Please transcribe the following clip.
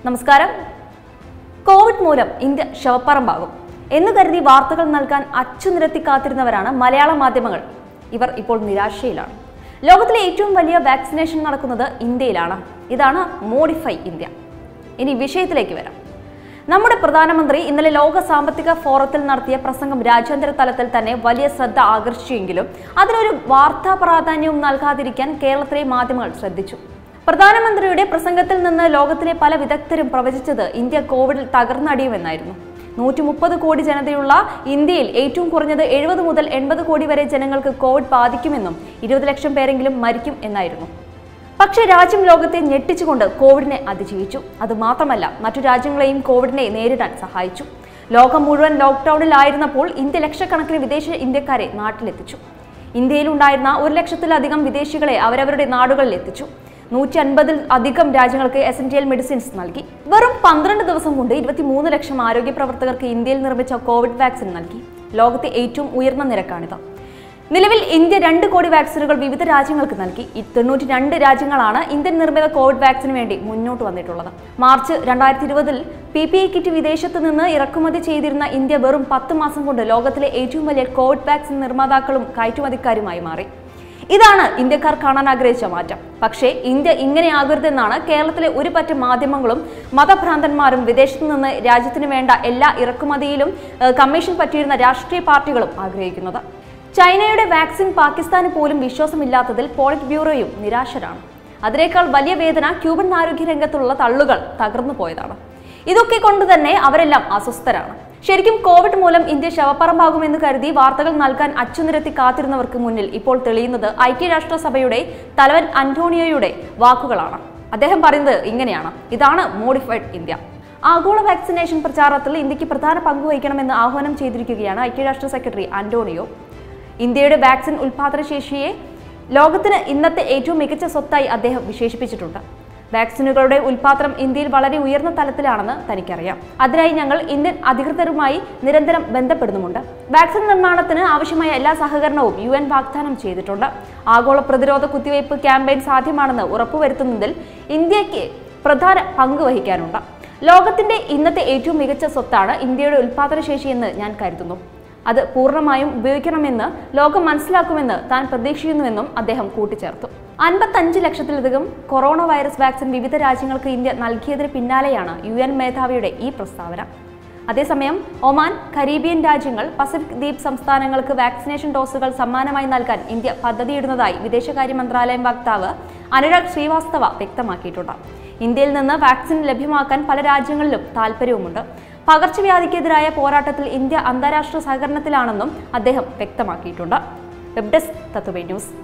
നമസ്കാരം കോവിഡ് മൂലം ഇന്ത്യ ശവപ്പറമ്പാകും എന്ന് കരുതി വാർത്തകൾ നൽകാൻ അച്ചുനിരത്തി കാത്തിരുന്നവരാണ് മലയാള മാധ്യമങ്ങൾ ഇവർ ഇപ്പോൾ നിരാശയിലാണ് ലോകത്തിലെ ഏറ്റവും വലിയ വാക്സിനേഷൻ നടക്കുന്നത് ഇന്ത്യയിലാണ് ഇതാണ് മോഡിഫൈ ഇന്ത്യ ഇനി വിഷയത്തിലേക്ക് വരാം നമ്മുടെ പ്രധാനമന്ത്രി ഇന്നലെ ലോക സാമ്പത്തിക ഫോറത്തിൽ നടത്തിയ പ്രസംഗം രാജ്യാന്തര തലത്തിൽ തന്നെ വലിയ ശ്രദ്ധ ആകർഷിച്ചെങ്കിലും അതിനൊരു വാർത്താ പ്രാധാന്യവും നൽകാതിരിക്കാൻ കേരളത്തിലെ മാധ്യമങ്ങൾ ശ്രദ്ധിച്ചു പ്രധാനമന്ത്രിയുടെ പ്രസംഗത്തിൽ നിന്ന് ലോകത്തിലെ പല വിദഗ്ധരും പ്രവചിച്ചത് ഇന്ത്യ കോവിഡിൽ തകർന്നടിയുമെന്നായിരുന്നു നൂറ്റി മുപ്പത് കോടി ജനതയുള്ള ഇന്ത്യയിൽ ഏറ്റവും കുറഞ്ഞത് എഴുപത് മുതൽ എൺപത് കോടി വരെ ജനങ്ങൾക്ക് കോവിഡ് ബാധിക്കുമെന്നും ഇരുപത് ലക്ഷം പേരെങ്കിലും മരിക്കും എന്നായിരുന്നു പക്ഷേ രാജ്യം ലോകത്തെ ഞെട്ടിച്ചുകൊണ്ട് കോവിഡിനെ അതിജീവിച്ചു അത് മാത്രമല്ല മറ്റു രാജ്യങ്ങളെയും കോവിഡിനെ നേരിടാൻ സഹായിച്ചു ലോകം മുഴുവൻ ലോക്ക്ഡൌണിലായിരുന്നപ്പോൾ ഇന്ത്യ ലക്ഷക്കണക്കിന് വിദേശ ഇന്ത്യക്കാരെ നാട്ടിലെത്തിച്ചു ഇന്ത്യയിലുണ്ടായിരുന്ന ഒരു ലക്ഷത്തിലധികം വിദേശികളെ അവരവരുടെ നാടുകളിൽ എത്തിച്ചു നൂറ്റി അൻപതിൽ അധികം രാജ്യങ്ങൾക്ക് എസെൻഷ്യൽ മെഡിസിൻസ് നൽകി വെറും പന്ത്രണ്ട് ദിവസം കൊണ്ട് ഇരുപത്തിമൂന്ന് ലക്ഷം ആരോഗ്യ പ്രവർത്തകർക്ക് ഇന്ത്യയിൽ നിർമ്മിച്ച കോവിഡ് വാക്സിൻ നൽകി ലോകത്തെ ഏറ്റവും ഉയർന്ന നിരക്കാണിത് നിലവിൽ ഇന്ത്യ രണ്ട് കോടി വാക്സിനുകൾ വിവിധ രാജ്യങ്ങൾക്ക് നൽകി ഈ തൊണ്ണൂറ്റി രണ്ട് രാജ്യങ്ങളാണ് ഇന്ത്യൻ നിർമ്മിത കോവിഡ് വാക്സിന് വേണ്ടി മുന്നോട്ട് വന്നിട്ടുള്ളത് മാർച്ച് രണ്ടായിരത്തി ഇരുപതിൽ പി പി ഇ കിറ്റ് വിദേശത്ത് നിന്ന് ഇറക്കുമതി ചെയ്തിരുന്ന ഇന്ത്യ വെറും പത്ത് മാസം കൊണ്ട് ലോകത്തിലെ ഏറ്റവും വലിയ കോവിഡ് വാക്സിൻ നിർമ്മാതാക്കളും കയറ്റുമതിക്കാരുമായി മാറി ഇതാണ് ഇന്ത്യക്കാർ കാണാൻ ആഗ്രഹിച്ച മാറ്റം പക്ഷേ ഇന്ത്യ ഇങ്ങനെയാകരുതെന്നാണ് കേരളത്തിലെ ഒരു പറ്റം മാധ്യമങ്ങളും മതഭ്രാന്തന്മാരും വിദേശത്തു നിന്ന് രാജ്യത്തിന് വേണ്ട എല്ലാ ഇറക്കുമതിയിലും ഏഹ്, കമ്മീഷൻ പറ്റിയിരുന്ന രാഷ്ട്രീയ പാർട്ടികളും ആഗ്രഹിക്കുന്നത് ചൈനയുടെ വാക്സിൻ പാകിസ്ഥാന് പോലും വിശ്വാസമില്ലാത്തതിൽ പോളിറ്റ് ബ്യൂറോയും നിരാശരാണ് അതിനേക്കാൾ വലിയ വേദന ക്യൂബൻ ആരോഗ്യ രംഗത്തുള്ള തള്ളുകൾ തകർന്നു പോയതാണ് ഇതൊക്കെ കൊണ്ട് തന്നെ അവരെല്ലാം അസ്വസ്ഥരാണ് ശരിക്കും കോവിഡ് മൂലം ഇന്ത്യ ശവപ്പറമ്പാകുമെന്ന് കരുതി വാർത്തകൾ നൽകാൻ അച്ചുനിരത്തി കാത്തിരുന്നവർക്ക് മുന്നിൽ ഇപ്പോൾ തെളിയുന്നത് ഐക്യരാഷ്ട്രസഭയുടെ തലവൻ അന്റോണിയോയുടെ വാക്കുകളാണ് അദ്ദേഹം പറയുന്നത് ഇങ്ങനെയാണ് ഇതാണ് മോഡിഫൈഡ് ഇന്ത്യ ആഗോള വാക്സിനേഷൻ പ്രചാരണത്തിൽ ഇന്ത്യക്ക് പ്രധാന പങ്ക് വഹിക്കണമെന്ന് ആഹ്വാനം ചെയ്തിരിക്കുകയാണ് ഐക്യരാഷ്ട്ര സെക്രട്ടറി അന്റോണിയോ ഇന്ത്യയുടെ വാക്സിൻ ഉൽപാദനശേഷിയെ ലോകത്തിന് ഇന്നത്തെ ഏറ്റവും മികച്ച സ്വത്തായി അദ്ദേഹം വിശേഷിപ്പിച്ചിട്ടുണ്ട് വാക്സിനുകളുടെ ഉൽപാദനം ഇന്ത്യയിൽ വളരെ ഉയർന്ന തലത്തിലാണെന്ന് തനിക്കറിയാം അതിനായി ഞങ്ങൾ ഇന്ത്യൻ അധികൃതരുമായി നിരന്തരം ബന്ധപ്പെടുന്നുമുണ്ട് വാക്സിൻ നിർമ്മാണത്തിന് ആവശ്യമായ എല്ലാ സഹകരണവും യു എൻ വാഗ്ദാനം ചെയ്തിട്ടുണ്ട് ആഗോള പ്രതിരോധ കുത്തിവയ്പ് ക്യാമ്പയിൻ സാധ്യമാണെന്ന് ഉറപ്പുവരുത്തുന്നതിൽ ഇന്ത്യക്ക് പ്രധാന പങ്ക് വഹിക്കാനുണ്ട് ലോകത്തിന്റെ ഇന്നത്തെ ഏറ്റവും മികച്ച സ്വത്താണ് ഇന്ത്യയുടെ ഉൽപാദനശേഷി എന്ന് ഞാൻ കരുതുന്നു അത് പൂർണ്ണമായും ഉപയോഗിക്കണമെന്ന് ലോകം മനസ്സിലാക്കുമെന്ന് താൻ പ്രതീക്ഷിക്കുന്നുവെന്നും അദ്ദേഹം കൂട്ടിച്ചേർത്തു അൻപത്തഞ്ച് ലക്ഷത്തിലധികം കൊറോണ വൈറസ് വാക്സിൻ വിവിധ രാജ്യങ്ങൾക്ക് ഇന്ത്യ നൽകിയതിന് പിന്നാലെയാണ് യു എൻ മേധാവിയുടെ ഈ പ്രസ്താവന അതേസമയം ഒമാൻ കരീബിയൻ രാജ്യങ്ങൾ പസഫിക് ദ്വീപ് സംസ്ഥാനങ്ങൾക്ക് വാക്സിനേഷൻ ഡോസുകൾ സമ്മാനമായി നൽകാൻ ഇന്ത്യ പദ്ധതിയിടുന്നതായി വിദേശകാര്യ മന്ത്രാലയം വക്താവ് അനുരാഗ് ശ്രീവാസ്തവ വ്യക്തമാക്കിയിട്ടുണ്ട് ഇന്ത്യയിൽ നിന്ന് വാക്സിൻ ലഭ്യമാക്കാൻ പല രാജ്യങ്ങളിലും താൽപ്പര്യവുമുണ്ട് പകർച്ചവ്യാധിക്കെതിരായ പോരാട്ടത്തിൽ ഇന്ത്യ അന്താരാഷ്ട്ര സഹകരണത്തിലാണെന്നും അദ്ദേഹം വ്യക്തമാക്കിയിട്ടുണ്ട് വെബ് ഡെസ്ക് തത്വമേ ന്യൂസ്